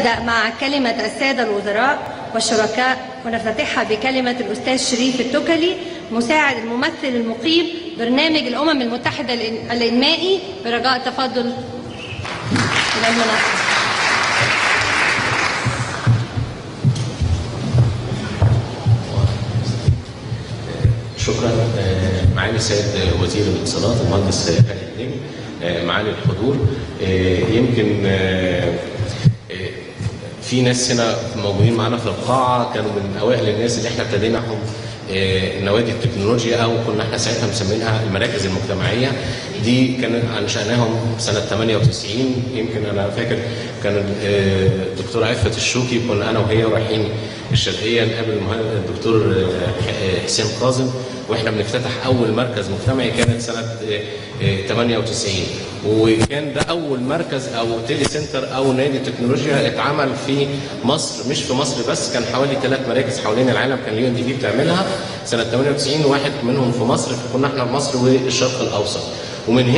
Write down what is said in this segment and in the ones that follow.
نبدأ مع كلمة السادة الوزراء والشركاء ونفتتحها بكلمة الأستاذ شريف التكلي مساعد الممثل المقيم برنامج الأمم المتحدة الإن- الإنمائي برجاء التفضل إلى المنصة شكرا آه، معالي السيد وزير الاتصالات المهندس خالد نجم آه، معالي الحضور آه، يمكن آه، آه، في ناس هنا موجودين معانا في القاعه كانوا من اوائل الناس اللي احنا ابتديناهم آه، نوادي التكنولوجيا او كنا احنا ساعتها مسمينها المراكز المجتمعيه دي كان انشاناهم سنه 98 يمكن انا فاكر كان آه، الدكتور عفت الشوكي كنا انا وهي رايحين الشرقيه نقابل المه- الدكتور آه، حسين قاسم واحنا بنفتتح اول مركز مجتمعي كانت سنه آه، آه، 98 وكان ده اول مركز او تيلي سنتر او نادي تكنولوجيا اتعمل في مصر مش في مصر بس كان حوالي ثلاث مراكز حوالين العالم كان اليو ان دي بي بتعملها سنه 98 واحد منهم في مصر فكنا احنا في مصر والشرق الاوسط ومن هنا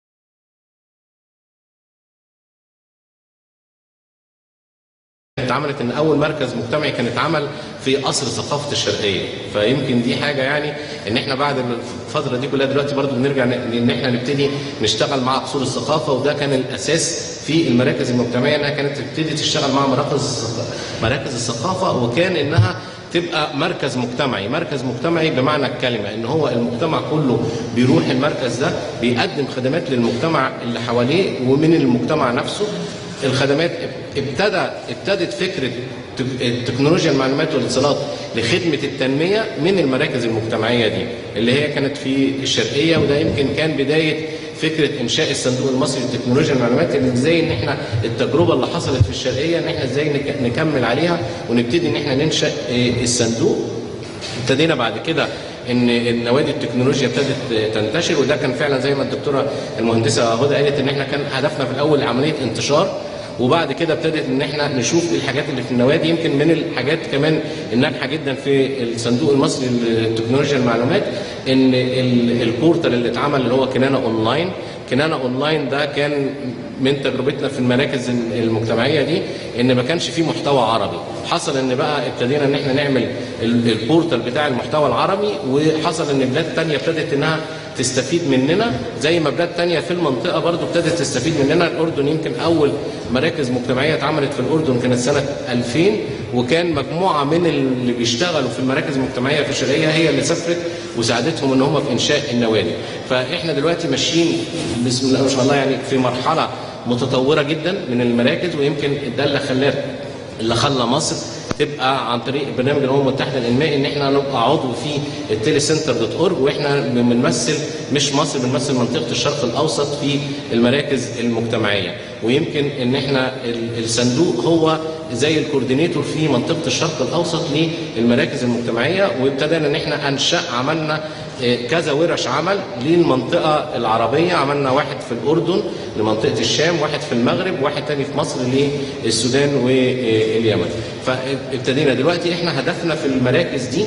اتعملت ان اول مركز مجتمعي كان اتعمل في قصر ثقافه الشرقيه فيمكن دي حاجه يعني ان احنا بعد الفتره دي كلها دلوقتي برضو بنرجع ن- ان احنا نبتدي نشتغل مع قصور الثقافه وده كان الاساس في المراكز المجتمعيه انها كانت تبتدي تشتغل مع مراكز مراكز الثقافه وكان انها تبقى مركز مجتمعي مركز مجتمعي بمعنى الكلمه ان هو المجتمع كله بيروح المركز ده بيقدم خدمات للمجتمع اللي حواليه ومن المجتمع نفسه الخدمات ابتدى ابتدت فكره تك- التكنولوجيا المعلومات والاتصالات لخدمه التنميه من المراكز المجتمعيه دي اللي هي كانت في الشرقيه وده يمكن كان بدايه فكره انشاء الصندوق المصري للتكنولوجيا المعلومات ان ازاي ان احنا التجربه اللي حصلت في الشرقيه ان احنا ازاي نك- نكمل عليها ونبتدي ان احنا ننشا آه، الصندوق ابتدينا بعد كده ان النوادي التكنولوجيا ابتدت تنتشر وده كان فعلا زي ما الدكتوره المهندسه هدى قالت ان احنا كان هدفنا في الاول عمليه انتشار وبعد كده ابتدت ان احنا نشوف الحاجات اللي في النوادي يمكن من الحاجات كمان الناجحه جدا في الصندوق المصري لتكنولوجيا المعلومات ان ال- البورتال اللي اتعمل اللي هو كنانه اونلاين كنانه اونلاين ده كان من تجربتنا في المراكز المجتمعيه دي ان ما كانش فيه محتوى عربي حصل ان بقى ابتدينا ان احنا نعمل ال- البورتال بتاع المحتوى العربي وحصل ان بلاد تانية ابتدت انها تستفيد مننا زي ما بلاد تانية في المنطقه برضو ابتدت تستفيد مننا الاردن يمكن اول مراكز مجتمعيه اتعملت في الاردن كانت سنه 2000 وكان مجموعه من اللي بيشتغلوا في المراكز المجتمعيه في الشرقيه هي اللي سافرت وساعدتهم ان هم في انشاء النوادي فاحنا دلوقتي ماشيين بسم الله ما شاء الله يعني في مرحله متطوره جدا من المراكز ويمكن ده اللي خلاه اللي خلى مصر تبقى عن طريق برنامج الامم المتحده الانمائي ان احنا نبقى عضو في التيلي سنتر دوت اورج واحنا بنمثل مش مصر بنمثل منطقه الشرق الاوسط في المراكز المجتمعيه ويمكن ان احنا ال- الصندوق هو زي الكوردينيتور في منطقه الشرق الاوسط للمراكز المجتمعيه وابتدينا ان احنا انشا عملنا آه، كذا ورش عمل للمنطقه العربيه عملنا واحد في الاردن لمنطقه الشام واحد في المغرب واحد تاني في مصر للسودان واليمن فابتدينا دلوقتي احنا هدفنا في المراكز دي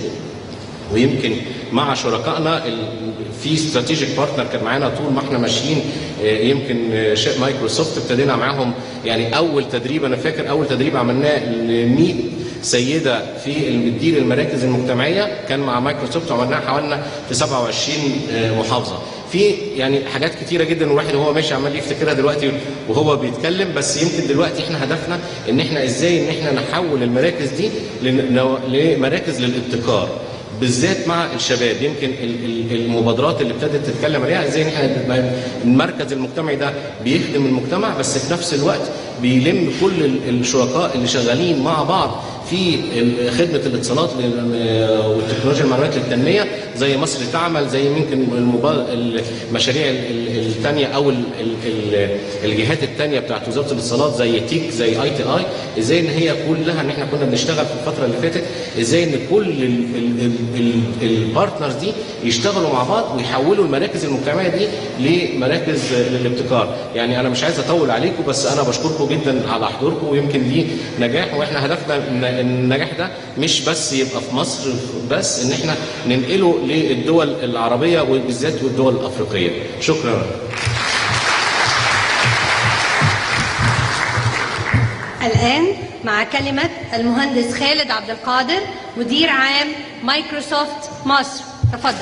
ويمكن مع شركائنا ال- في استراتيجيك بارتنر كان معانا طول ما احنا ماشيين آه، يمكن آه، شيء مايكروسوفت ابتدينا معاهم يعني اول تدريب انا فاكر اول تدريب عملناه ل 100 سيده في اللي بتدير المراكز المجتمعيه كان مع مايكروسوفت وعملناها حوالي في 27 آه، محافظه في يعني حاجات كتيره جدا الواحد وهو ماشي عمال يفتكرها دلوقتي وهو بيتكلم بس يمكن دلوقتي احنا هدفنا ان احنا ازاي ان احنا نحول المراكز دي لن- لمراكز للابتكار بالذات مع الشباب يمكن ال- ال- المبادرات اللي ابتدت تتكلم عليها ازاي ان احنا نبقى المركز المجتمعي ده بيخدم المجتمع بس في نفس الوقت بيلم كل ال- الشركاء اللي شغالين مع بعض في ال- خدمه الاتصالات لل- والتكنولوجيا المعلومات للتنميه زي مصر تعمل زي يمكن المبا- المشاريع الثانيه او ال- ال- ال- الجهات الثانيه بتاعت وزاره الاتصالات زي تيك زي اي تي اي ازاي ان هي كلها ان احنا كنا بنشتغل في الفتره اللي فاتت ازاي ان كل ال- ال- ال- ال- البارتنرز دي يشتغلوا مع بعض ويحولوا المراكز المجتمعيه دي لمراكز للابتكار يعني انا مش عايز اطول عليكم بس انا بشكركم جدا على حضوركم ويمكن دي نجاح واحنا هدفنا ان النجاح ده مش بس يبقى في مصر بس ان احنا ننقله للدول العربيه وبالذات والدول الافريقيه شكرا الآن مع كلمة المهندس خالد عبد القادر مدير عام مايكروسوفت مصر تفضل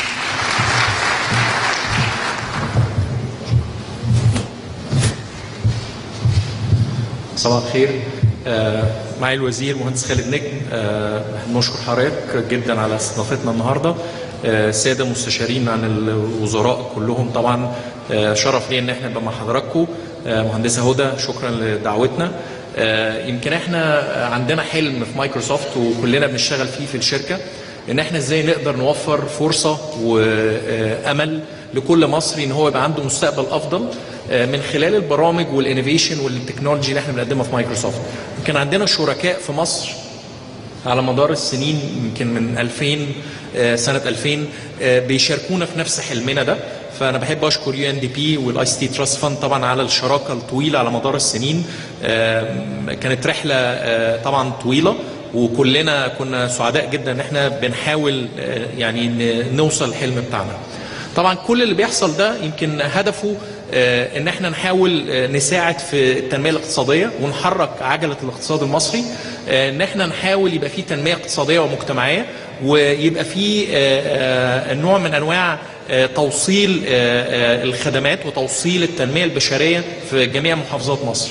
صباح الخير آه، معي الوزير مهندس خالد نجم آه، نشكر حضرتك جدا على استضافتنا النهارده آه، الساده مستشارين عن الوزراء كلهم طبعا آه، شرف لي ان احنا نبقى مع حضراتكم آه، مهندسه هدى شكرا لدعوتنا آه، يمكن احنا عندنا حلم في مايكروسوفت وكلنا بنشتغل فيه في الشركه ان احنا ازاي نقدر نوفر فرصه وامل لكل مصري ان هو يبقى عنده مستقبل افضل آه، من خلال البرامج والانوفيشن والتكنولوجي اللي احنا بنقدمها في مايكروسوفت. كان عندنا شركاء في مصر على مدار السنين يمكن من 2000 آه، سنه 2000 آه، بيشاركونا في نفس حلمنا ده فانا بحب اشكر يو ان دي بي والاي سي تي تراست فاند طبعا على الشراكه الطويله على مدار السنين آه، كانت رحله آه، طبعا طويله وكلنا كنا سعداء جدا ان احنا بنحاول آه، يعني ن- نوصل الحلم بتاعنا. طبعا كل اللي بيحصل ده يمكن هدفه آه، ان احنا نحاول آه، نساعد في التنميه الاقتصاديه ونحرك عجله الاقتصاد المصري آه، ان احنا نحاول يبقى في تنميه اقتصاديه ومجتمعيه ويبقى في آه، آه، نوع من انواع آه، توصيل آه، آه، الخدمات وتوصيل التنميه البشريه في جميع محافظات مصر.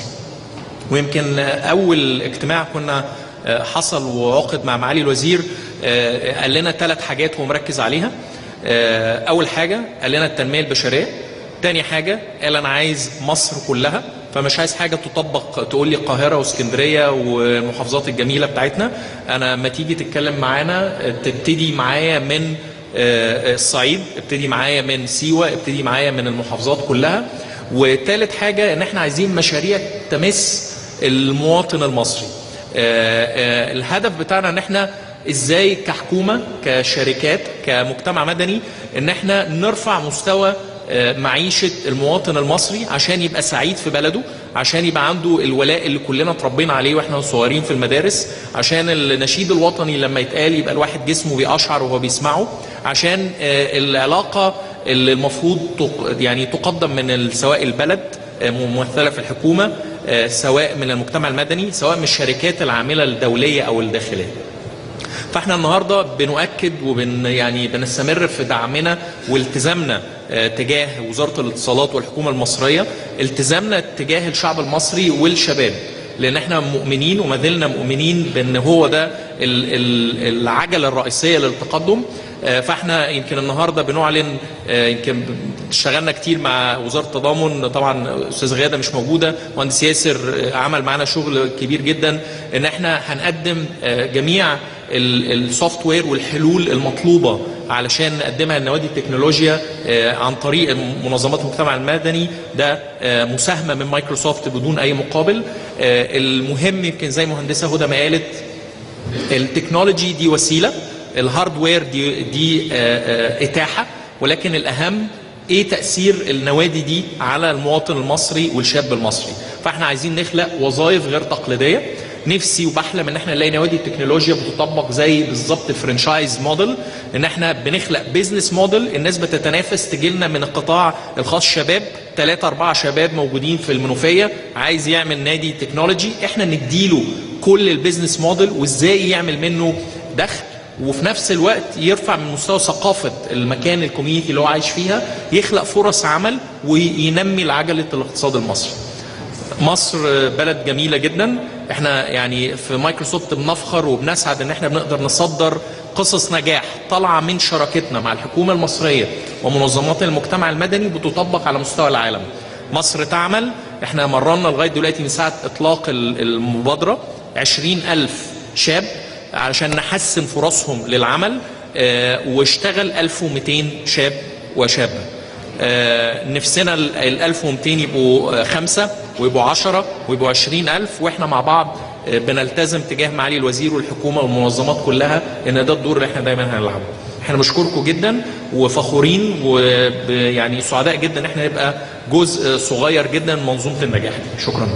ويمكن اول اجتماع كنا آه، حصل وعقد مع معالي الوزير آه، قال لنا ثلاث حاجات هو مركز عليها آه، اول حاجه قال لنا التنميه البشريه تاني حاجه قال انا عايز مصر كلها فمش عايز حاجه تطبق تقول لي القاهره واسكندريه والمحافظات الجميله بتاعتنا انا لما تيجي تتكلم معانا آه، تبتدي معايا من آه، الصعيد ابتدي معايا من سيوه ابتدي معايا من المحافظات كلها وثالث حاجه ان احنا عايزين مشاريع تمس المواطن المصري آه، آه، الهدف بتاعنا ان احنا ازاي كحكومه كشركات كمجتمع مدني ان احنا نرفع مستوى آه، معيشه المواطن المصري عشان يبقى سعيد في بلده عشان يبقى عنده الولاء اللي كلنا اتربينا عليه واحنا صغيرين في المدارس عشان النشيد الوطني لما يتقال يبقى الواحد جسمه بيقشعر وهو بيسمعه عشان آه، العلاقه اللي المفروض تق- يعني تقدم من ال- سواء البلد آه، ممثله في الحكومه آه، سواء من المجتمع المدني سواء من الشركات العامله الدوليه او الداخليه فاحنا النهارده بنؤكد وبن يعني بنستمر في دعمنا والتزامنا آه، تجاه وزاره الاتصالات والحكومه المصريه التزامنا تجاه الشعب المصري والشباب لان احنا مؤمنين وما زلنا مؤمنين بان هو ده ال- ال- العجله الرئيسيه للتقدم آه، فاحنا يمكن النهارده بنعلن آه، يمكن اشتغلنا كتير مع وزاره التضامن طبعا استاذ غاده مش موجوده مهندس ياسر آه، عمل معانا شغل كبير جدا ان احنا هنقدم آه، جميع السوفت وير والحلول المطلوبه علشان نقدمها لنوادي التكنولوجيا آه، عن طريق منظمات المجتمع المدني ده آه، مساهمه من مايكروسوفت بدون اي مقابل آه، المهم يمكن زي مهندسه هدى ما قالت التكنولوجي دي وسيله الهاردوير دي دي آه، آه، اتاحه ولكن الاهم ايه تاثير النوادي دي على المواطن المصري والشاب المصري فاحنا عايزين نخلق وظائف غير تقليديه نفسي وبحلم ان احنا نلاقي نوادي التكنولوجيا بتطبق زي بالظبط الفرنشايز موديل ان احنا بنخلق بيزنس موديل الناس بتتنافس تجي لنا من القطاع الخاص شباب ثلاثة أربعة شباب موجودين في المنوفية عايز يعمل نادي تكنولوجي احنا نديله كل البيزنس موديل وازاي يعمل منه دخل وفي نفس الوقت يرفع من مستوى ثقافة المكان الكوميونتي اللي هو عايش فيها يخلق فرص عمل وينمي عجلة الاقتصاد المصري مصر بلد جميلة جدا احنا يعني في مايكروسوفت بنفخر وبنسعد ان احنا بنقدر نصدر قصص نجاح طالعة من شراكتنا مع الحكومة المصرية ومنظمات المجتمع المدني بتطبق على مستوى العالم مصر تعمل احنا مرنا لغاية دلوقتي من ساعة اطلاق ال- المبادرة عشرين ألف شاب علشان نحسن فرصهم للعمل اه واشتغل 1200 شاب وشابة آه، نفسنا ال ال 1200 يبقوا آه، خمسة ويبقوا 10 ويبقوا 20000 واحنا مع بعض آه، بنلتزم تجاه معالي الوزير والحكومه والمنظمات كلها ان ده الدور اللي احنا دايما هنلعبه. احنا بنشكركم جدا وفخورين ويعني سعداء جدا ان احنا نبقى جزء صغير جدا من منظومه النجاح دي. شكرا.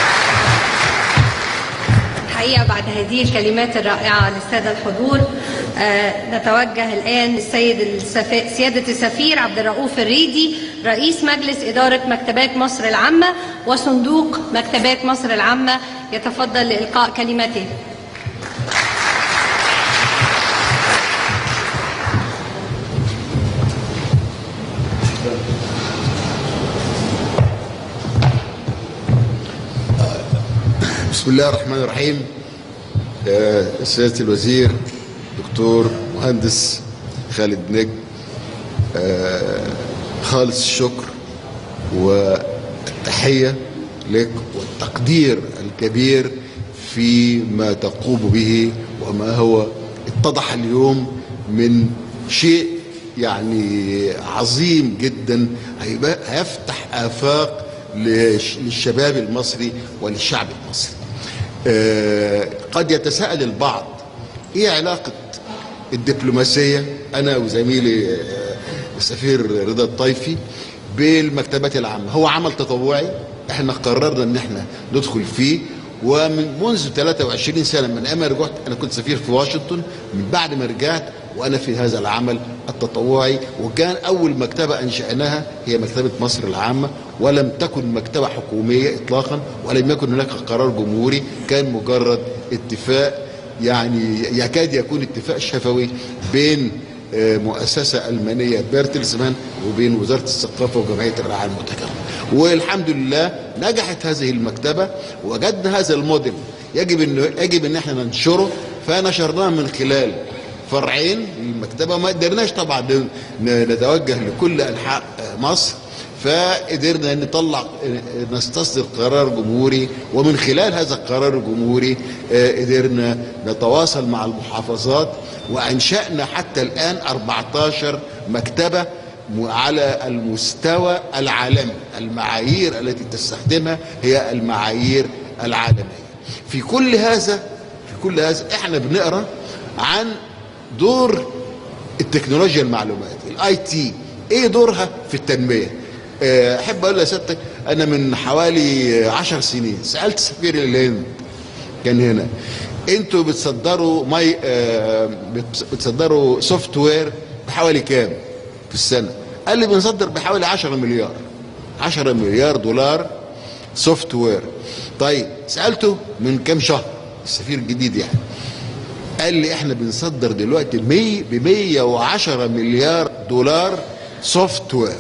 الحقيقة بعد هذه الكلمات الرائعة للسادة الحضور آه، نتوجه الآن للسيد السف... سيادة السفير عبد الرؤوف الريدي رئيس مجلس إدارة مكتبات مصر العامة وصندوق مكتبات مصر العامة يتفضل لإلقاء كلمته بسم الله الرحمن الرحيم آه، سيادة الوزير دكتور مهندس خالد نجم آه، خالص الشكر والتحية لك والتقدير الكبير فيما تقوم به وما هو اتضح اليوم من شيء يعني عظيم جدا هيبقى- هيفتح آفاق للش- للشباب المصري وللشعب المصري آه، قد يتساءل البعض ايه علاقة الدبلوماسية انا وزميلي آه، السفير رضا الطيفي بالمكتبات العامة هو عمل تطوعي احنا قررنا ان احنا ندخل فيه ومن منذ 23 سنة من ايام ما رجعت انا كنت سفير في واشنطن من بعد ما رجعت وانا في هذا العمل التطوعي وكان اول مكتبة انشأناها هي مكتبة مصر العامة ولم تكن مكتبة حكومية اطلاقا ولم يكن هناك قرار جمهوري كان مجرد اتفاق يعني يكاد يكون اتفاق شفوي بين آه، مؤسسة ألمانية بيرتلسمان وبين وزارة الثقافة وجمعية الرعاية المتكاملة والحمد لله نجحت هذه المكتبة وجدنا هذا الموديل يجب انه يجب ان احنا ننشره فنشرناه من خلال فرعين للمكتبة ما قدرناش طبعا ن- نتوجه لكل أنحاء آه، مصر فقدرنا نطلع نستصدر قرار جمهوري ومن خلال هذا القرار الجمهوري آه، قدرنا نتواصل مع المحافظات وانشانا حتى الان 14 مكتبه م- على المستوى العالمي المعايير التي تستخدمها هي المعايير العالميه في كل هذا في كل هذا احنا بنقرا عن دور التكنولوجيا المعلومات الاي تي ايه دورها في التنميه آه، احب اقول لسيادتك انا من حوالي عشر سنين سالت سفير الهند كان هنا انتوا بتصدروا ماي آه، بتص- بتصدروا سوفت وير بحوالي كام في السنه قال لي بنصدر بحوالي 10 مليار 10 مليار دولار سوفت وير طيب سالته من كام شهر السفير الجديد يعني قال لي احنا بنصدر دلوقتي ب 110 مليار دولار سوفت وير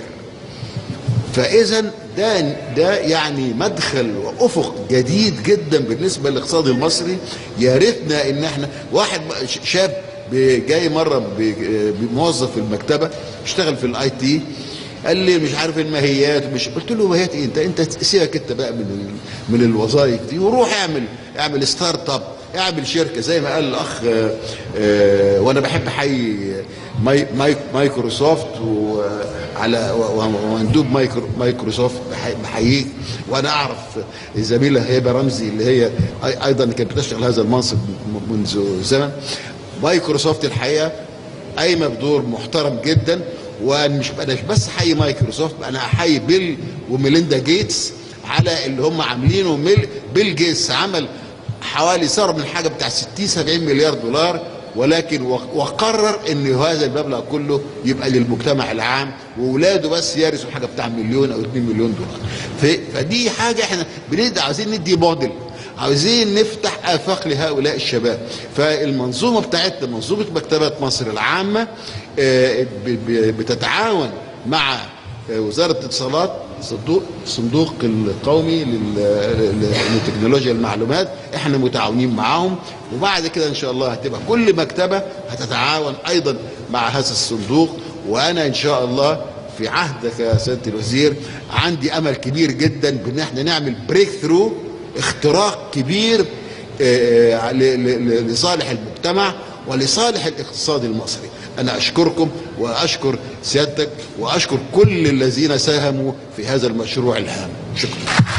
فاذا ده ده يعني مدخل وافق جديد جدا بالنسبه للاقتصاد المصري يا ريتنا ان احنا واحد ش- شاب ب- جاي مره ب- بموظف في المكتبه اشتغل في الاي تي قال لي مش عارف الماهيات مش قلت له ماهيات ايه انت انت سيبك انت بقى من ال- من الوظائف دي وروح اعمل اعمل ستارت اب اعمل شركه زي ما قال الاخ آه، آه، وانا بحب احيي ماي ماي مايكروسوفت وعلى و- و- ومندوب مايكرو مايكروسوفت بحي- بحييك وانا اعرف زميله هبه رمزي اللي هي أي- ايضا كانت بتشتغل هذا المنصب م- منذ زمن مايكروسوفت الحقيقه قايمه بدور محترم جدا وانا مش انا مش بس احيي مايكروسوفت انا احيي بيل وميليندا جيتس على اللي هم عاملينه ميل بيل جيتس عمل حوالي صار من حاجه بتاع 60 70 مليار دولار ولكن وق- وقرر ان هذا المبلغ كله يبقى للمجتمع العام واولاده بس يرثوا حاجه بتاع مليون او 2 مليون دولار ف- فدي حاجه احنا بنبدا عايزين ندي موديل عاوزين نفتح افاق لهؤلاء الشباب فالمنظومه بتاعتنا منظومه مكتبات مصر العامه آه، ب- ب- بتتعاون مع آه، وزاره الاتصالات صندوق الصندوق القومي لل- ل- لتكنولوجيا المعلومات احنا متعاونين معاهم وبعد كده ان شاء الله هتبقى كل مكتبه هتتعاون ايضا مع هذا الصندوق وانا ان شاء الله في عهدك يا سياده الوزير عندي امل كبير جدا بان احنا نعمل بريك ثرو اختراق كبير آه، ل- ل- ل- لصالح المجتمع ولصالح الاقتصاد المصري انا اشكركم واشكر سيادتك واشكر كل الذين ساهموا في هذا المشروع الهام شكرا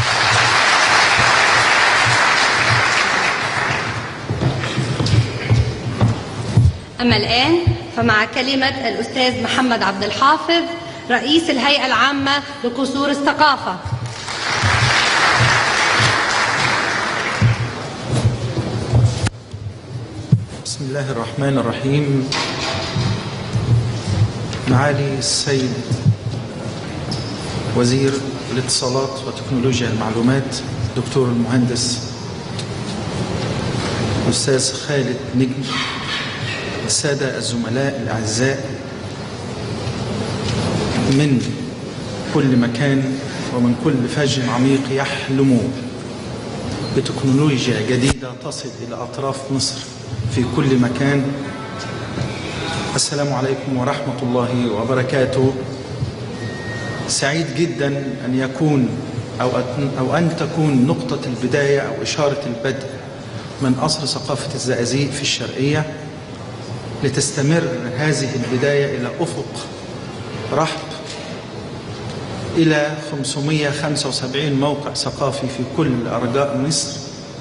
أما الآن فمع كلمة الأستاذ محمد عبد الحافظ رئيس الهيئة العامة لقصور الثقافة بسم بسم الله الرحمن الرحيم معالي السيد وزير الاتصالات وتكنولوجيا المعلومات دكتور المهندس أستاذ خالد نجم السادة الزملاء الأعزاء من كل مكان ومن كل فج عميق يحلم بتكنولوجيا جديدة تصل إلى أطراف مصر في كل مكان السلام عليكم ورحمة الله وبركاته سعيد جدا أن يكون أو أن, أو أن تكون نقطة البداية أو إشارة البدء من أصل ثقافة الزقازيق في الشرقية لتستمر هذه البداية إلى أفق رحب إلى 575 موقع ثقافي في كل أرجاء مصر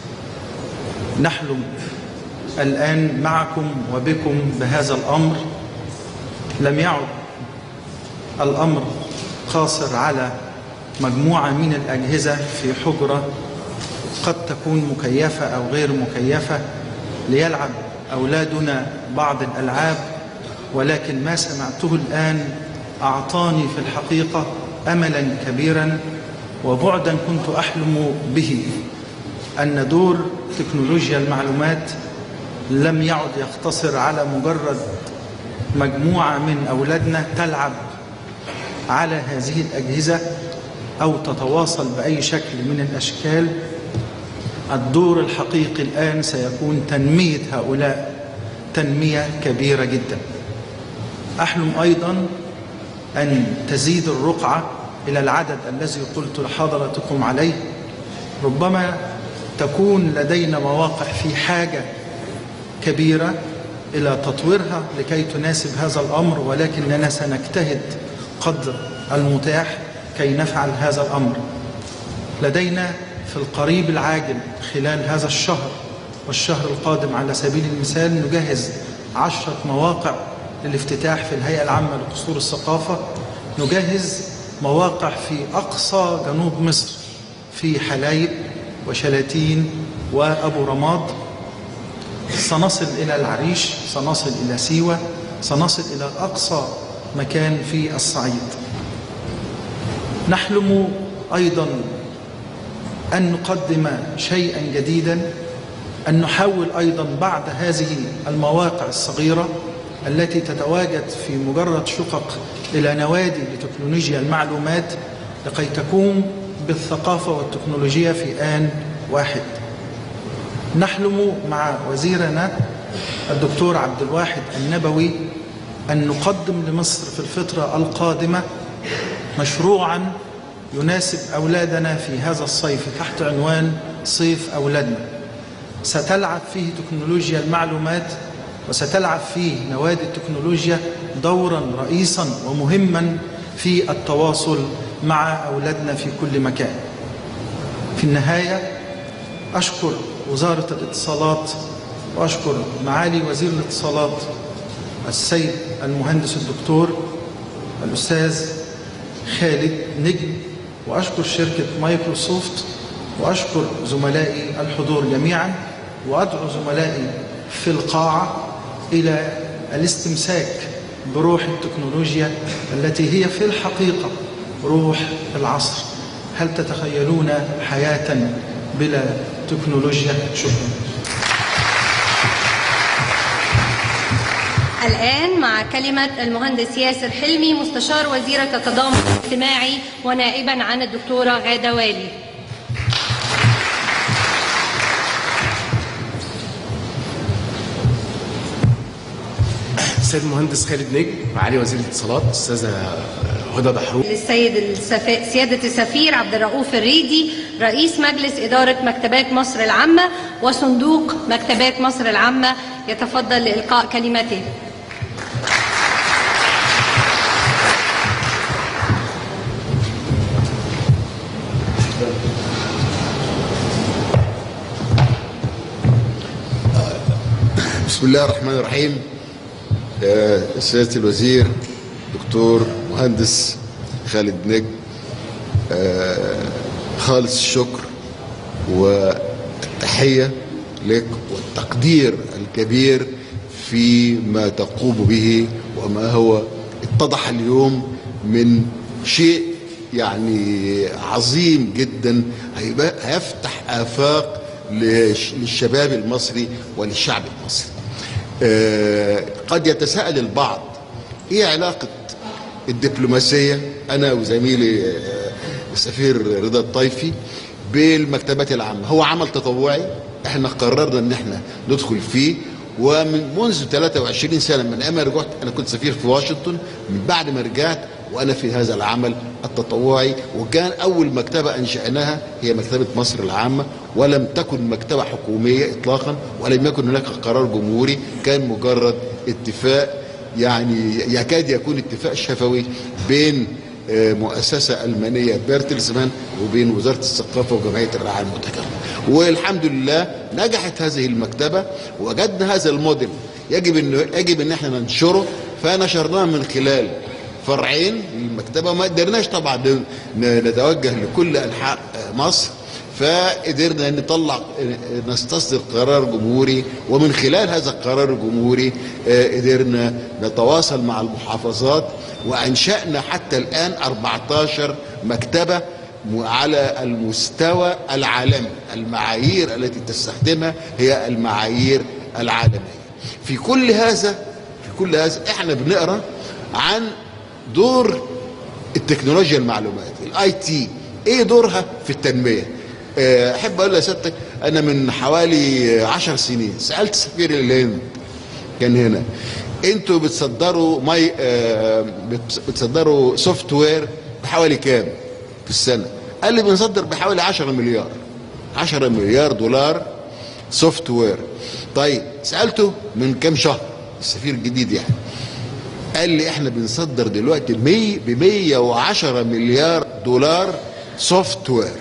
نحلم الآن معكم وبكم بهذا الأمر لم يعد الأمر قاصر على مجموعة من الأجهزة في حجرة قد تكون مكيفة أو غير مكيفة ليلعب أولادنا بعض الألعاب ولكن ما سمعته الآن أعطاني في الحقيقة أملا كبيرا وبعدا كنت أحلم به أن دور تكنولوجيا المعلومات لم يعد يقتصر على مجرد مجموعة من أولادنا تلعب على هذه الأجهزة أو تتواصل بأي شكل من الأشكال الدور الحقيقي الآن سيكون تنمية هؤلاء تنمية كبيرة جدا أحلم أيضا أن تزيد الرقعة إلى العدد الذي قلت لحضرتكم عليه ربما تكون لدينا مواقع في حاجة كبيرة إلى تطويرها لكي تناسب هذا الأمر ولكننا سنجتهد قدر المتاح كي نفعل هذا الأمر لدينا في القريب العاجل خلال هذا الشهر والشهر القادم على سبيل المثال نجهز عشرة مواقع للافتتاح في الهيئة العامة لقصور الثقافة نجهز مواقع في أقصى جنوب مصر في حلايب وشلاتين وأبو رماد سنصل إلى العريش سنصل إلى سيوة سنصل إلى أقصى مكان في الصعيد نحلم أيضا أن نقدم شيئا جديدا أن نحول أيضا بعد هذه المواقع الصغيرة التي تتواجد في مجرد شقق إلى نوادي لتكنولوجيا المعلومات لكي تقوم بالثقافة والتكنولوجيا في آن واحد نحلم مع وزيرنا الدكتور عبد الواحد النبوي أن نقدم لمصر في الفترة القادمة مشروعا يناسب أولادنا في هذا الصيف تحت عنوان صيف أولادنا ستلعب فيه تكنولوجيا المعلومات وستلعب فيه نوادي التكنولوجيا دورا رئيسا ومهما في التواصل مع أولادنا في كل مكان في النهاية أشكر وزارة الاتصالات وأشكر معالي وزير الاتصالات السيد المهندس الدكتور الأستاذ خالد نجم وأشكر شركة مايكروسوفت وأشكر زملائي الحضور جميعا وأدعو زملائي في القاعة إلى الاستمساك بروح التكنولوجيا التي هي في الحقيقة روح العصر هل تتخيلون حياة بلا تكنولوجيا شكرا الآن مع كلمة المهندس ياسر حلمي مستشار وزيرة التضامن الاجتماعي ونائبا عن الدكتورة غادة والي السيد المهندس خالد نجم معالي وزير الاتصالات استاذه هدى دحروق للسيد السف... سيادة السفير عبد الرؤوف الريدي رئيس مجلس إدارة مكتبات مصر العامة وصندوق مكتبات مصر العامة يتفضل لإلقاء كلمته بسم الله الرحمن الرحيم آه، سيادة الوزير دكتور مهندس خالد نجم آه، خالص الشكر والتحية لك والتقدير الكبير فيما تقوم به وما هو اتضح اليوم من شيء يعني عظيم جدا هيبقى- هيفتح آفاق للش- للشباب المصري وللشعب المصري آه، قد يتساءل البعض ايه علاقة الدبلوماسية انا وزميلي آه، السفير رضا الطيفي بالمكتبات العامة هو عمل تطوعي احنا قررنا ان احنا ندخل فيه ومن منذ 23 سنة من ايام ما رجعت انا كنت سفير في واشنطن من بعد ما رجعت وانا في هذا العمل التطوعي وكان اول مكتبة انشأناها هي مكتبة مصر العامة ولم تكن مكتبة حكومية اطلاقا ولم يكن هناك قرار جمهوري كان مجرد اتفاق يعني يكاد يكون اتفاق شفوي بين آه، مؤسسة ألمانية بيرتلسمان وبين وزارة الثقافة وجمعية الرعاية المتكاملة والحمد لله نجحت هذه المكتبة وجدنا هذا الموديل يجب انه يجب ان احنا ننشره فنشرناه من خلال فرعين للمكتبة ما قدرناش طبعا ن- نتوجه لكل أنحاء آه، مصر فقدرنا نطلع نستصدر قرار جمهوري ومن خلال هذا القرار الجمهوري آه، قدرنا نتواصل مع المحافظات وانشانا حتى الان 14 مكتبه م- على المستوى العالمي المعايير التي تستخدمها هي المعايير العالميه في كل هذا في كل هذا احنا بنقرا عن دور التكنولوجيا المعلومات الاي تي ايه دورها في التنميه آه، احب اقول لسيادتك انا من حوالي عشر سنين سالت سفير الهند كان هنا انتوا بتصدروا ماي آه، بتص- بتصدروا سوفت وير بحوالي كام في السنه قال لي بنصدر بحوالي 10 مليار 10 مليار دولار سوفت وير طيب سالته من كام شهر السفير الجديد يعني قال لي احنا بنصدر دلوقتي ب 110 مليار دولار سوفت وير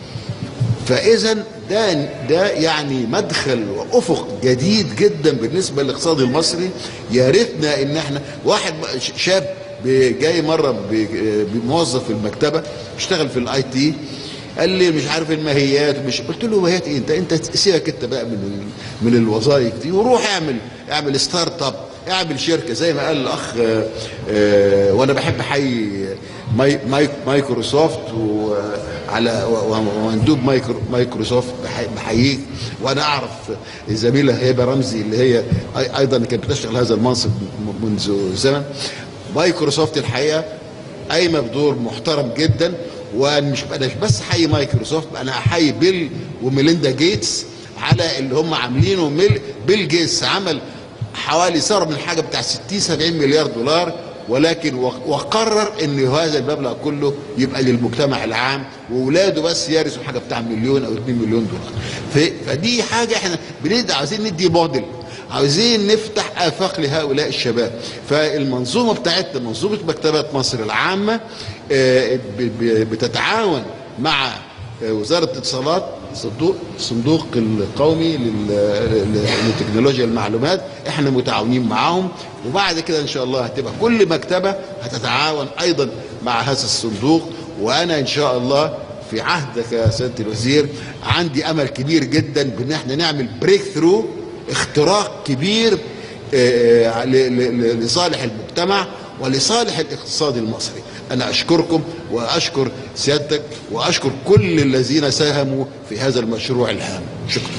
فاذا ده ده يعني مدخل وافق جديد جدا بالنسبه للاقتصاد المصري يا ريتنا ان احنا واحد ش- شاب ب- جاي مره ب- بموظف في المكتبه اشتغل في الاي تي قال لي مش عارف الماهيات ومش قلت له ماهيات ايه انت انت سيبك انت بقى من ال- من الوظائف دي وروح اعمل اعمل ستارت اب اعمل شركه زي ما قال الاخ آه، آه، وانا بحب احيي ماي ماي مايكروسوفت وعلى و- و- ومندوب مايكرو مايكروسوفت بحي- بحييك وانا اعرف الزميله هبه رمزي اللي هي أي- ايضا كانت بتشتغل هذا المنصب م- منذ زمن مايكروسوفت الحقيقه قايمه بدور محترم جدا ومش انا مش بس احيي مايكروسوفت انا احيي بيل وميليندا جيتس على اللي هم عاملينه ميل بيل جيتس عمل حوالي صار من حاجه بتاع 60 70 مليار دولار ولكن وق- وقرر ان هذا المبلغ كله يبقى للمجتمع العام واولاده بس يرثوا حاجه بتاع مليون او 2 مليون دولار ف- فدي حاجه احنا بنبدا عايزين ندي موديل عاوزين نفتح افاق لهؤلاء الشباب فالمنظومه بتاعتنا منظومه مكتبات مصر العامه آه، ب- ب- بتتعاون مع آه، وزاره الاتصالات صندوق الصندوق القومي لل- ل- لتكنولوجيا المعلومات احنا متعاونين معاهم وبعد كده ان شاء الله هتبقى كل مكتبه هتتعاون ايضا مع هذا الصندوق وانا ان شاء الله في عهدك يا سياده الوزير عندي امل كبير جدا بان احنا نعمل بريك ثرو اختراق كبير آه، ل- ل- لصالح المجتمع ولصالح الاقتصاد المصري انا اشكركم واشكر سيادتك واشكر كل الذين ساهموا في هذا المشروع الهام شكرا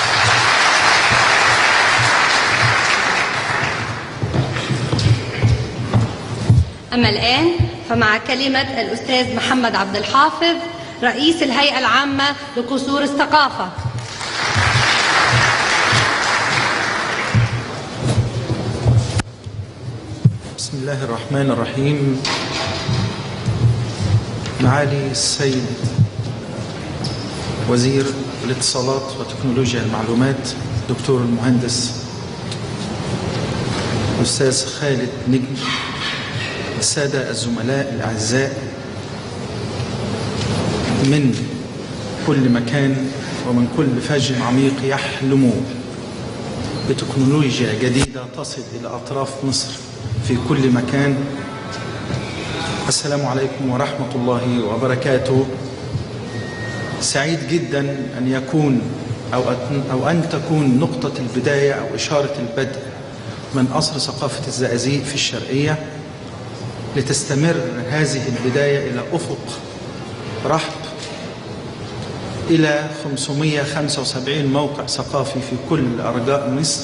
أما الآن فمع كلمة الأستاذ محمد عبد الحافظ رئيس الهيئة العامة لقصور الثقافة بسم الله الرحمن الرحيم معالي السيد وزير الاتصالات وتكنولوجيا المعلومات دكتور المهندس أستاذ خالد نجم السادة الزملاء الأعزاء من كل مكان ومن كل فج عميق يحلمون بتكنولوجيا جديدة تصل إلى أطراف مصر في كل مكان السلام عليكم ورحمة الله وبركاته سعيد جدا أن يكون أو أن, أو أن تكون نقطة البداية أو إشارة البدء من قصر ثقافة الزقازيق في الشرقية لتستمر هذه البداية إلى أفق رحب إلى 575 موقع ثقافي في كل أرجاء مصر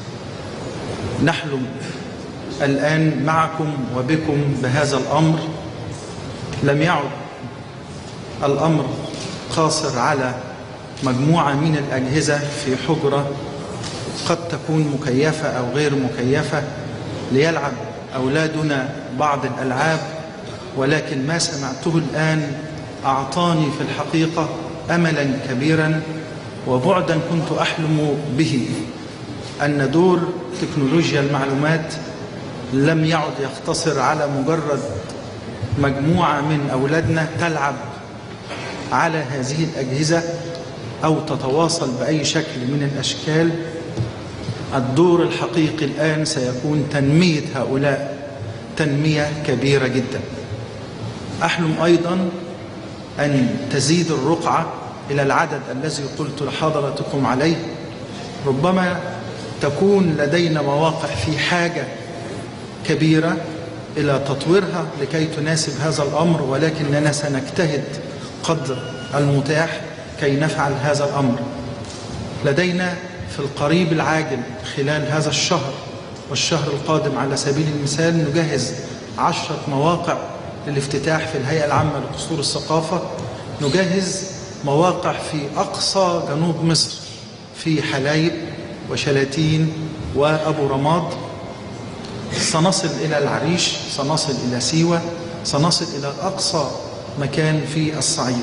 نحلم الآن معكم وبكم بهذا الأمر لم يعد الأمر قاصر على مجموعة من الأجهزة في حجرة قد تكون مكيفة أو غير مكيفة ليلعب أولادنا بعض الألعاب ولكن ما سمعته الآن أعطاني في الحقيقة أملا كبيرا وبعدا كنت أحلم به أن دور تكنولوجيا المعلومات لم يعد يقتصر على مجرد مجموعة من أولادنا تلعب على هذه الأجهزة أو تتواصل بأي شكل من الأشكال الدور الحقيقي الآن سيكون تنمية هؤلاء تنمية كبيرة جدا أحلم أيضا أن تزيد الرقعة إلى العدد الذي قلت لحضرتكم عليه ربما تكون لدينا مواقع في حاجة كبيرة إلى تطويرها لكي تناسب هذا الأمر ولكننا سنجتهد قدر المتاح كي نفعل هذا الأمر لدينا في القريب العاجل خلال هذا الشهر والشهر القادم على سبيل المثال نجهز عشرة مواقع للافتتاح في الهيئة العامة لقصور الثقافة نجهز مواقع في أقصى جنوب مصر في حلايب وشلاتين وأبو رماد سنصل إلى العريش سنصل إلى سيوة سنصل إلى أقصى مكان في الصعيد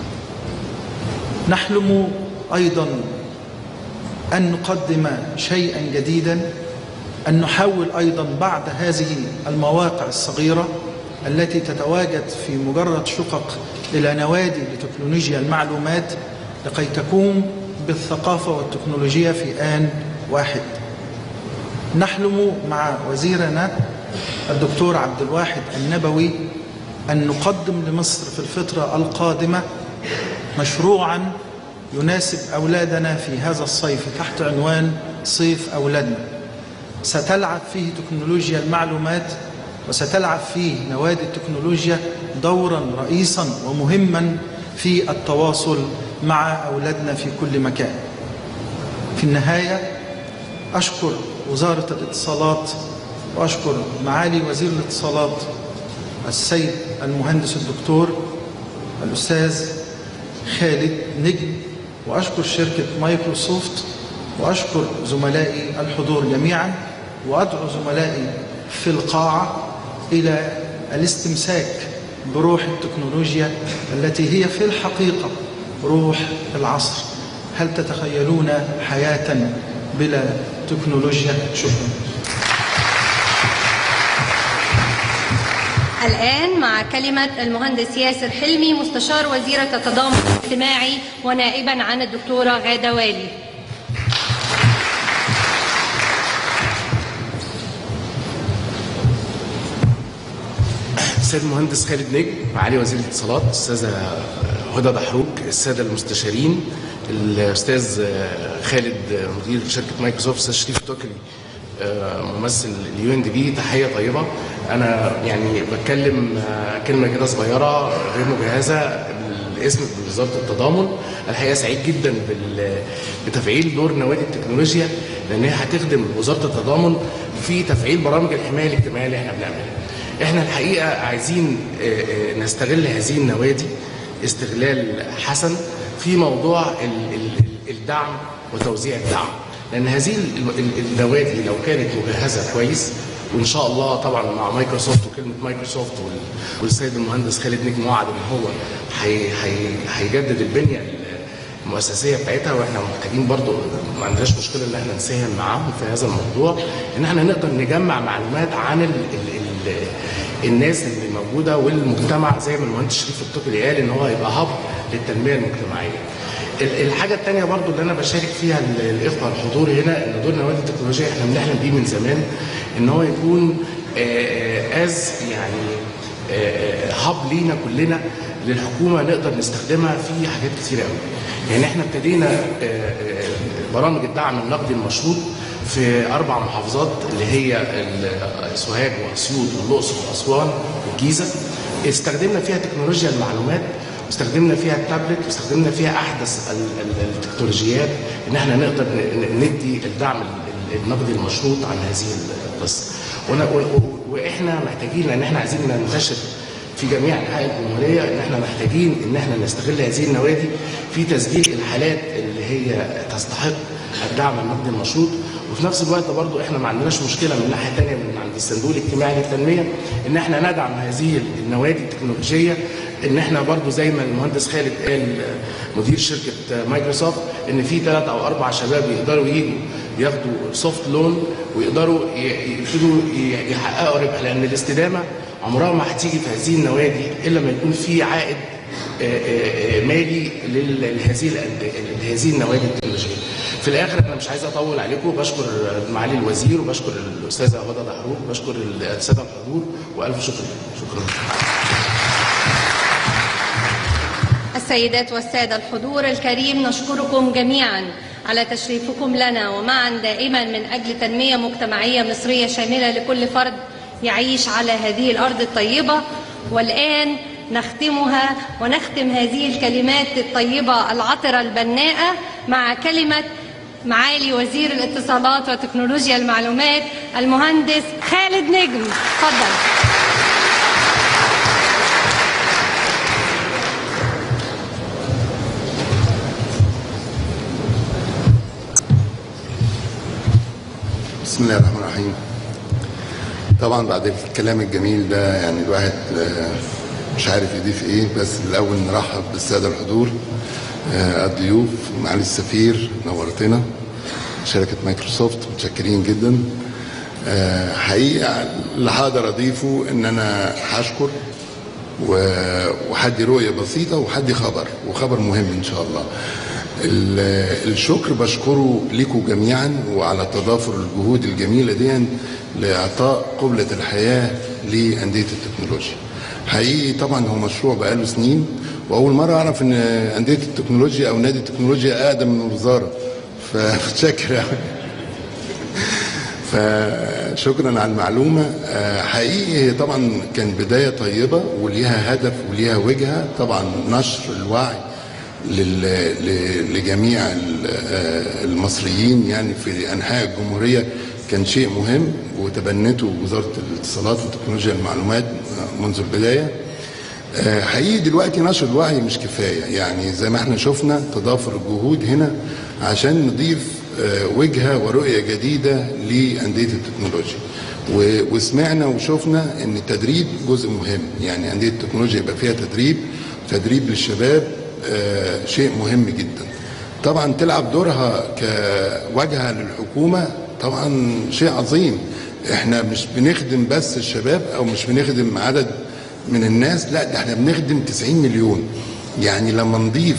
نحلم أيضا أن نقدم شيئا جديدا أن نحول أيضا بعد هذه المواقع الصغيرة التي تتواجد في مجرد شقق إلى نوادي لتكنولوجيا المعلومات لكي تقوم بالثقافة والتكنولوجيا في آن واحد نحلم مع وزيرنا الدكتور عبد الواحد النبوي أن نقدم لمصر في الفترة القادمة مشروعا يناسب أولادنا في هذا الصيف تحت عنوان صيف أولادنا ستلعب فيه تكنولوجيا المعلومات وستلعب فيه نوادي التكنولوجيا دورا رئيسا ومهما في التواصل مع أولادنا في كل مكان في النهاية أشكر وزارة الاتصالات وأشكر معالي وزير الاتصالات السيد المهندس الدكتور الأستاذ خالد نجم وأشكر شركة مايكروسوفت وأشكر زملائي الحضور جميعا وأدعو زملائي في القاعة إلى الاستمساك بروح التكنولوجيا التي هي في الحقيقة روح العصر هل تتخيلون حياة بلا تكنولوجيا شكرا الآن مع كلمة المهندس ياسر حلمي مستشار وزيرة التضامن الاجتماعي ونائبا عن الدكتورة غادة والي السيد المهندس خالد نجم معالي وزير الاتصالات الاستاذه هدى دحروك الساده المستشارين الاستاذ خالد مدير شركه مايكروسوفت استاذ شريف التوكلي ممثل اليو ان دي بي تحيه طيبه انا يعني بتكلم كلمه كده صغيره غير مجهزه بالاسم بوزاره التضامن الحقيقه سعيد جدا بتفعيل دور نوادي التكنولوجيا لان هي هتخدم وزاره التضامن في تفعيل برامج الحمايه الاجتماعيه اللي احنا بنعملها. احنا الحقيقه عايزين نستغل هذه النوادي استغلال حسن في موضوع الدعم وتوزيع الدعم لان هذه النوادي لو كانت مجهزه كويس وان شاء الله طبعا مع مايكروسوفت وكلمه مايكروسوفت والسيد المهندس خالد نجم وعد ان هو هيجدد البنيه المؤسسيه بتاعتها واحنا محتاجين برضو ما عندناش مشكله ان احنا نساهم معاهم في هذا الموضوع ان احنا نقدر نجمع معلومات عن ال ال ال الناس اللي موجوده والمجتمع زي ما المهندس شريف التوكلي قال ان هو هيبقى هب للتنميه المجتمعيه. الحاجه الثانيه برضو اللي انا بشارك فيها الاخوه الحضور هنا ان دور نوادي التكنولوجيا احنا بنحلم بيه من زمان ان هو يكون از يعني هب لينا كلنا للحكومه نقدر نستخدمها في حاجات كتير قوي. يعني احنا ابتدينا برامج الدعم النقدي المشروط في اربع محافظات اللي هي ال- سوهاج واسيوط والاقصر واسوان والجيزه استخدمنا فيها تكنولوجيا المعلومات واستخدمنا فيها التابلت واستخدمنا فيها احدث ال- ال- التكنولوجيات ان احنا نقدر ن- ن- ندي الدعم ال- النقدي المشروط عن هذه القصه ون- و- و- واحنا محتاجين ان احنا عايزين ننتشر في جميع انحاء الجمهوريه ان احنا محتاجين ان احنا نستغل هذه النوادي في تسجيل الحالات اللي هي تستحق الدعم النقدي المشروط وفي نفس الوقت برضو احنا ما عندناش مشكله من ناحيه ثانيه من عند الصندوق الاجتماعي للتنميه ان احنا ندعم هذه النوادي التكنولوجيه ان احنا برضو زي ما المهندس خالد قال آه، مدير شركه مايكروسوفت ان في ثلاث او اربع شباب يقدروا يجوا ياخدوا سوفت لون ويقدروا ي- يبتدوا ي- يحققوا ربح لان الاستدامه عمرها ما هتيجي في هذه النوادي الا لما يكون في عائد آه، آه، آه، مالي لل- لهذه الأند- لهذه النوادي التكنولوجيه. في الاخر انا مش عايز اطول عليكم بشكر معالي الوزير وبشكر الاستاذه هدى دحروق وبشكر الساده الحضور والف شكر شكرا. السيدات والسادة الحضور الكريم نشكركم جميعا على تشريفكم لنا ومعا دائما من أجل تنمية مجتمعية مصرية شاملة لكل فرد يعيش على هذه الأرض الطيبة والآن نختمها ونختم هذه الكلمات الطيبة العطرة البناءة مع كلمة معالي وزير الاتصالات وتكنولوجيا المعلومات المهندس خالد نجم تفضل بسم الله الرحمن الرحيم طبعا بعد الكلام الجميل ده يعني الواحد آه، مش عارف يضيف ايه بس الاول نرحب بالساده الحضور آه، الضيوف معالي السفير نورتنا شركه مايكروسوفت متشكرين جدا آه، حقيقه اللي هقدر اضيفه ان انا هشكر و- وحدي رؤيه بسيطه وحدي خبر وخبر مهم ان شاء الله ال- الشكر بشكره لكم جميعا وعلى تضافر الجهود الجميله دي لاعطاء قبله الحياه لانديه التكنولوجيا حقيقي طبعا هو مشروع بقاله سنين واول مره اعرف ان انديه التكنولوجيا او نادي التكنولوجيا اقدم من الوزاره فمتشكر أوي. فشكرا على المعلومة آه، حقيقي هي طبعا كان بداية طيبة وليها هدف وليها وجهة طبعا نشر الوعي لل- ل- لجميع ال- آه، المصريين يعني في أنحاء الجمهورية كان شيء مهم وتبنته وزارة الاتصالات وتكنولوجيا المعلومات آه، منذ البداية آه، حقيقي دلوقتي نشر الوعي مش كفايه يعني زي ما احنا شفنا تضافر الجهود هنا عشان نضيف آه، وجهه ورؤيه جديده لانديه التكنولوجيا و- وسمعنا وشفنا ان التدريب جزء مهم يعني انديه التكنولوجيا يبقى فيها تدريب تدريب للشباب آه، شيء مهم جدا طبعا تلعب دورها كواجهه للحكومه طبعا شيء عظيم احنا مش بنخدم بس الشباب او مش بنخدم عدد من الناس لا ده احنا بنخدم 90 مليون يعني لما نضيف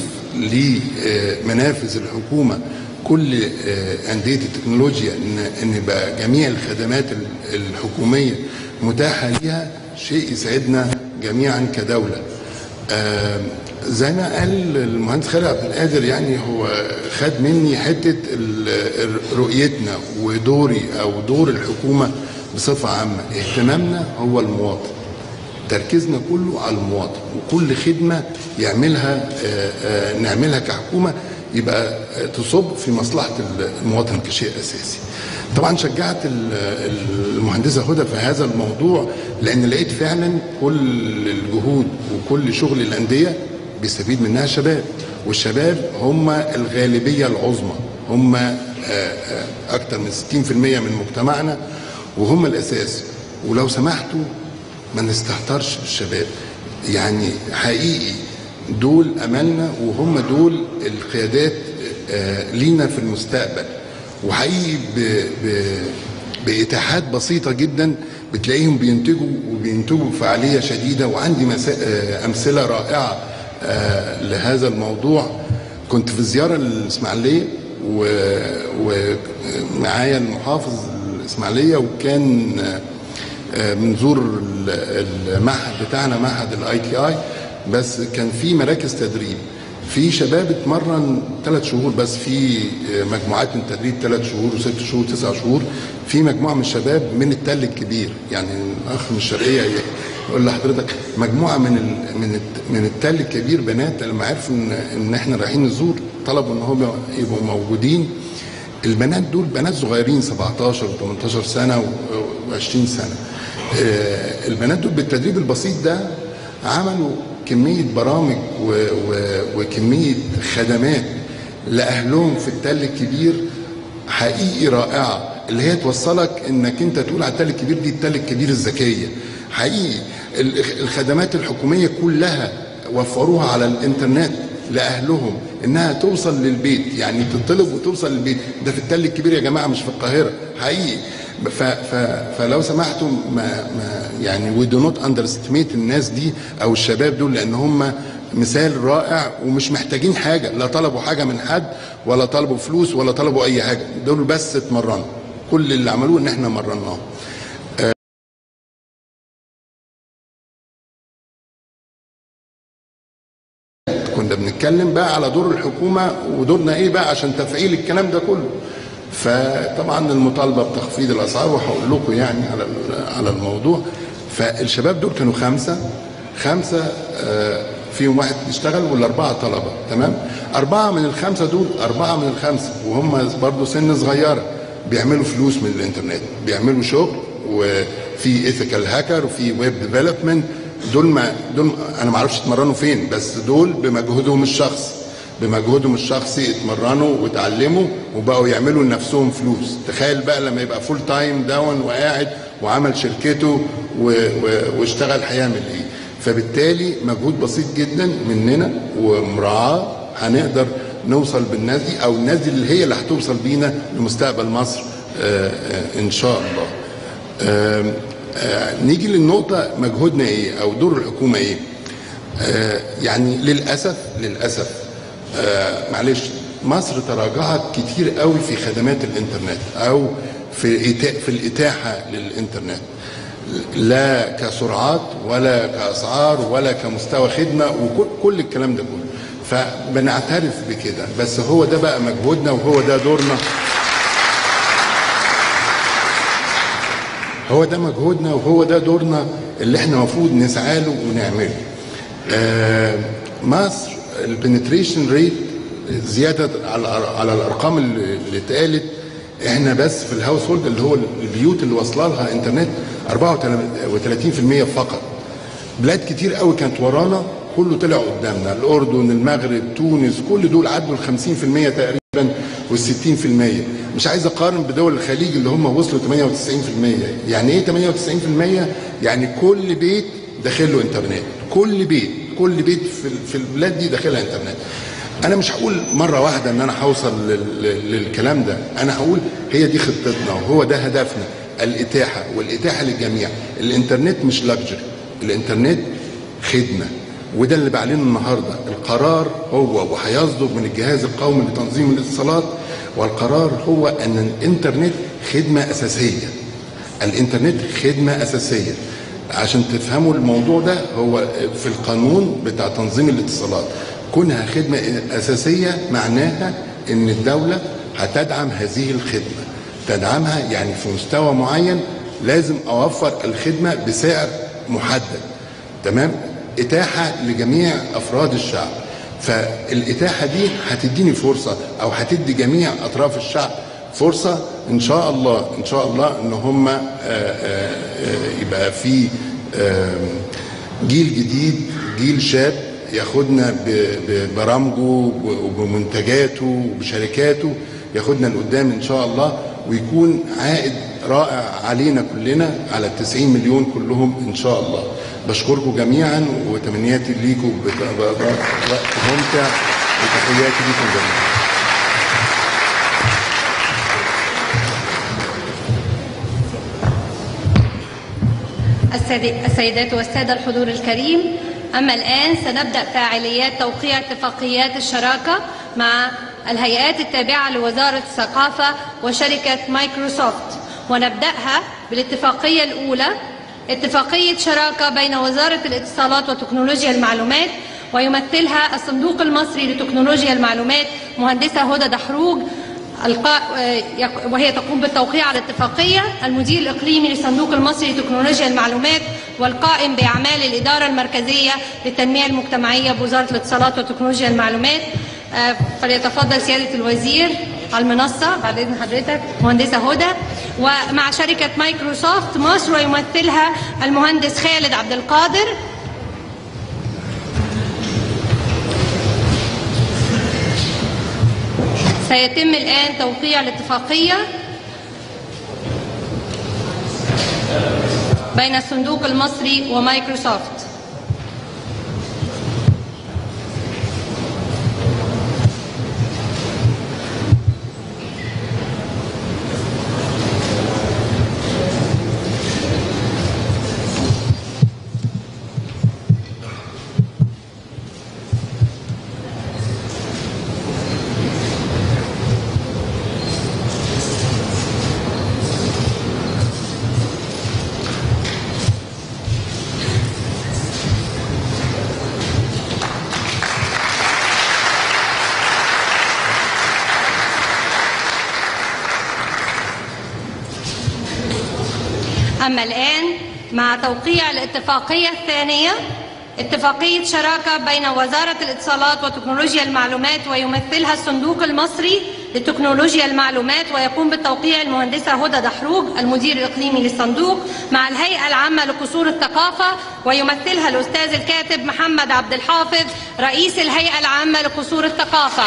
لمنافذ الحكومه كل آه، انديه التكنولوجيا ان ان يبقى جميع الخدمات ال- الحكوميه متاحه ليها شيء يسعدنا جميعا كدوله. آه، زي ما قال المهندس خالد عبد القادر يعني هو خد مني حته ال- ال- رؤيتنا ودوري او دور الحكومه بصفه عامه اهتمامنا هو المواطن. تركيزنا كله على المواطن وكل خدمة يعملها آه، آه، نعملها كحكومة يبقى آه، تصب في مصلحة المواطن كشيء أساسي طبعا شجعت ال- المهندسة هدى في هذا الموضوع لأن لقيت فعلا كل الجهود وكل شغل الأندية بيستفيد منها شباب والشباب هم الغالبية العظمى هم آه، آه، أكثر من 60% من مجتمعنا وهم الأساس ولو سمحتوا ما نستهترش بالشباب يعني حقيقي دول املنا وهم دول القيادات آه، لينا في المستقبل وحقيقي ب- ب- باتاحات بسيطه جدا بتلاقيهم بينتجوا وبينتجوا بفعاليه شديده وعندي مسا- آه، امثله رائعه آه، لهذا الموضوع كنت في زياره الاسماعيليه و- ومعايا المحافظ الاسماعيليه وكان آه، آه، بنزور ال- المعهد بتاعنا معهد الاي تي اي بس كان في مراكز تدريب في شباب اتمرن ثلاث شهور بس في مجموعات من التدريب ثلاث شهور وست شهور تسع شهور في مجموعه من الشباب من التل الكبير يعني الاخ من الشرقيه يقول لحضرتك مجموعه من ال من الت- من التل الكبير بنات لما عرفوا ان ان احنا رايحين نزور طلبوا ان هم يبقوا موجودين البنات دول بنات صغيرين 17 و18 سنه و20 سنه آه، البنات دول بالتدريب البسيط ده عملوا كميه برامج و و وكميه خدمات لاهلهم في التل الكبير حقيقي رائعه اللي هي توصلك انك انت تقول على التل الكبير دي التل الكبير الذكيه حقيقي ال- الخدمات الحكوميه كلها وفروها على الانترنت لاهلهم انها توصل للبيت يعني تطلب وتوصل للبيت ده في التل الكبير يا جماعه مش في القاهره حقيقي ف ف فلو سمحتم ما, ما يعني وي دو نوت اندرستيميت الناس دي او الشباب دول لان هم مثال رائع ومش محتاجين حاجه لا طلبوا حاجه من حد ولا طلبوا فلوس ولا طلبوا اي حاجه دول بس اتمرنوا كل اللي عملوه ان احنا مرناهم كنا بنتكلم بقى على دور الحكومه ودورنا ايه بقى عشان تفعيل الكلام ده كله فطبعا المطالبه بتخفيض الاسعار وهقول لكم يعني على على الموضوع فالشباب دول كانوا خمسه خمسه آه، فيهم واحد بيشتغل والاربعه طلبه تمام اربعه من الخمسه دول اربعه من الخمسه وهم برضه سن صغيره بيعملوا فلوس من الانترنت بيعملوا شغل وفي ايثيكال هاكر وفي ويب ديفلوبمنت دول ما دول انا ما اعرفش اتمرنوا فين بس دول بمجهودهم الشخصي بمجهودهم الشخصي اتمرنوا واتعلموا وبقوا يعملوا لنفسهم فلوس تخيل بقى لما يبقى فول تايم داون وقاعد وعمل شركته و... و... واشتغل هيعمل ايه فبالتالي مجهود بسيط جدا مننا ومراعاه هنقدر نوصل بالناس دي او الناس دي اللي هي اللي هتوصل بينا لمستقبل مصر آه، آه، ان شاء الله آم، آه، نيجي للنقطة مجهودنا ايه او دور الحكومة ايه آه، يعني للأسف للأسف آه، معلش مصر تراجعت كتير قوي في خدمات الانترنت او في إيتا- في الإتاحة للإنترنت لا كسرعات ولا كأسعار ولا كمستوى خدمة وكل كل الكلام ده كله فبنعترف بكده بس هو ده بقى مجهودنا وهو ده دورنا هو ده مجهودنا وهو ده دورنا اللي احنا المفروض نسعى له ونعمله. آه مصر البنتريشن ريت زياده على على الارقام اللي اللي اتقالت احنا بس في الهاوس هولد اللي هو البيوت اللي واصله لها انترنت 34% فقط. بلاد كتير قوي كانت ورانا كله طلع قدامنا الاردن المغرب تونس كل دول عدوا ال 50% تقريبا وال 60% مش عايز اقارن بدول الخليج اللي هم وصلوا 98% يعني ايه 98% يعني كل بيت داخل له انترنت كل بيت كل بيت في في البلاد دي داخلها انترنت انا مش هقول مره واحده ان انا هوصل لل- لل- للكلام ده انا هقول هي دي خطتنا وهو ده هدفنا الاتاحه والاتاحه للجميع الانترنت مش لاكجري الانترنت خدمه وده اللي بعلنه النهارده القرار هو وهيصدر من الجهاز القومي لتنظيم الاتصالات والقرار هو ان الانترنت خدمه اساسيه الانترنت خدمه اساسيه عشان تفهموا الموضوع ده هو في القانون بتاع تنظيم الاتصالات كونها خدمه اساسيه معناها ان الدوله هتدعم هذه الخدمه تدعمها يعني في مستوى معين لازم اوفر الخدمه بسعر محدد تمام اتاحه لجميع افراد الشعب فالاتاحه دي هتديني فرصه او هتدي جميع اطراف الشعب فرصه ان شاء الله ان شاء الله ان هم آه، آه، آه، يبقى في آه، جيل جديد جيل شاب ياخدنا ب- ببرامجه وبمنتجاته وبشركاته ياخدنا لقدام ان شاء الله ويكون عائد رائع علينا كلنا على ال 90 مليون كلهم ان شاء الله بشكركم جميعا وتمنياتي ليكم بت- ب- ب- وقت ممتع وتحياتي ليكم جميعا السادة- السيدات والسادة الحضور الكريم أما الآن سنبدأ فاعليات توقيع اتفاقيات الشراكة مع الهيئات التابعة لوزارة الثقافة وشركة مايكروسوفت ونبدأها بالاتفاقية الأولى اتفاقية شراكة بين وزارة الاتصالات وتكنولوجيا المعلومات ويمثلها الصندوق المصري لتكنولوجيا المعلومات مهندسة هدى دحروج القاء يق- وهي تقوم بالتوقيع على الاتفاقية المدير الإقليمي للصندوق المصري لتكنولوجيا المعلومات والقائم بأعمال الإدارة المركزية للتنمية المجتمعية بوزارة الاتصالات وتكنولوجيا المعلومات آه، فليتفضل سيادة الوزير على المنصة بعد إذن حضرتك مهندسة هدى ومع شركة مايكروسوفت مصر ويمثلها المهندس خالد عبد القادر سيتم الآن توقيع الاتفاقية بين الصندوق المصري ومايكروسوفت أما الآن مع توقيع الاتفاقية الثانية اتفاقية شراكة بين وزارة الاتصالات وتكنولوجيا المعلومات ويمثلها الصندوق المصري لتكنولوجيا المعلومات ويقوم بالتوقيع المهندسة هدى دحروج المدير الإقليمي للصندوق مع الهيئة العامة لقصور الثقافة ويمثلها الأستاذ الكاتب محمد عبد الحافظ رئيس الهيئة العامة لقصور الثقافة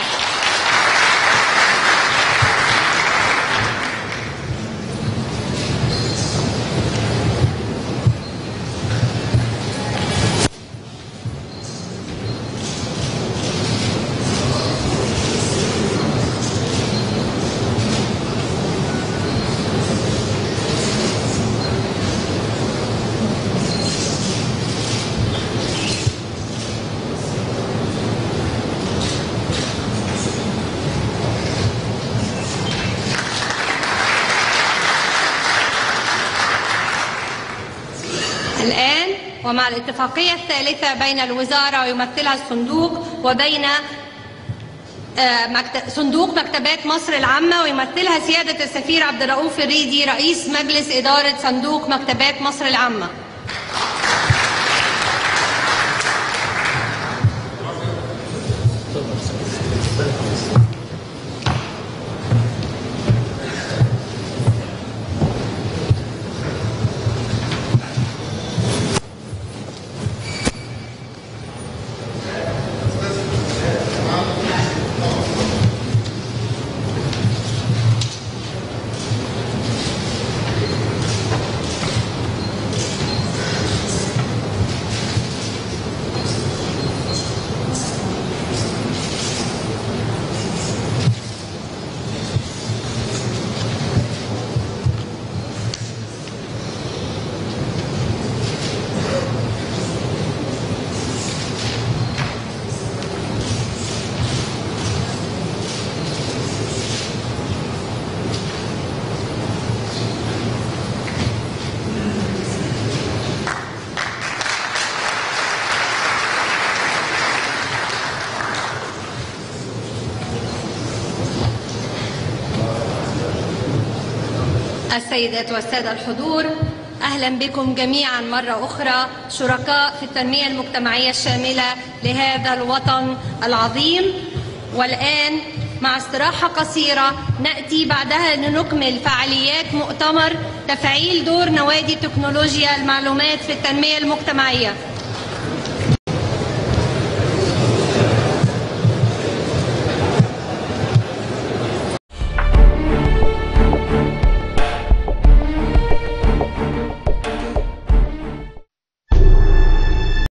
الآن ومع الاتفاقية الثالثة بين الوزارة ويمثلها الصندوق وبين آه، مكت- صندوق مكتبات مصر العامة ويمثلها سيادة السفير عبد الرؤوف الريدي رئيس مجلس إدارة صندوق مكتبات مصر العامة السيدات والسادة الحضور أهلا بكم جميعا مرة أخرى شركاء في التنمية المجتمعية الشاملة لهذا الوطن العظيم والآن مع استراحة قصيرة نأتي بعدها لنكمل فعاليات مؤتمر تفعيل دور نوادي تكنولوجيا المعلومات في التنمية المجتمعية